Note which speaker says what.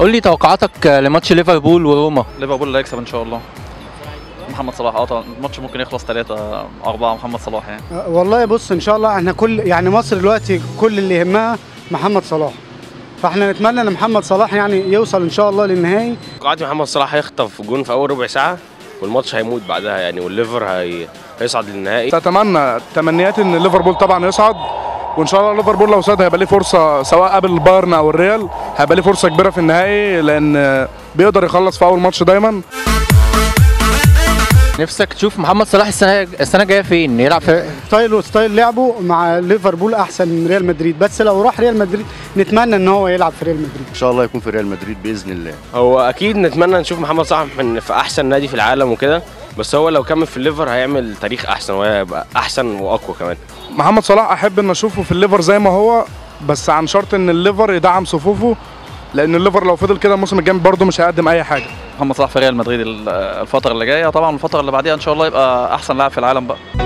Speaker 1: قول لي توقعاتك لماتش ليفربول وروما
Speaker 2: ليفربول اللي هيكسب ان شاء الله محمد صلاح اه طبعا الماتش ممكن يخلص 3 4 محمد صلاح يعني
Speaker 3: أه، والله بص ان شاء الله احنا كل يعني مصر دلوقتي كل اللي يهمها محمد صلاح فاحنا نتمنى ان محمد صلاح يعني يوصل ان شاء الله للنهائي
Speaker 4: توقعاتي محمد صلاح هيخطف جون في اول ربع ساعه والماتش هيموت بعدها يعني والليفر هي... هيصعد للنهائي
Speaker 5: اتمنى تمنياتي ان ليفربول طبعا يصعد وان شاء الله ليفربول لو صعد هيبقى ليه فرصه سواء قابل البايرن او الريال هيبقى ليه فرصه كبيره في النهائي لان بيقدر يخلص في اول ماتش دايما
Speaker 1: نفسك تشوف محمد صلاح السنه السنه الجايه فين يلعب في
Speaker 3: ستايل وستايل لعبه مع ليفربول احسن من ريال مدريد بس لو راح ريال مدريد نتمنى ان هو يلعب في ريال مدريد
Speaker 6: ان شاء الله يكون في ريال مدريد باذن الله
Speaker 4: هو اكيد نتمنى نشوف محمد صلاح من في احسن نادي في العالم وكده بس هو لو كمل في الليفر هيعمل تاريخ احسن وهيبقى احسن واقوى كمان
Speaker 5: محمد صلاح احب ان اشوفه في الليفر زي ما هو بس عن شرط ان الليفر يدعم صفوفه لان الليفر لو فضل كده الموسم الجاي برده مش هيقدم اي حاجه
Speaker 2: محمد صلاح في ريال مدريد الفتره اللي جايه طبعا الفتره اللي بعديها ان شاء الله يبقى احسن لاعب في العالم بقى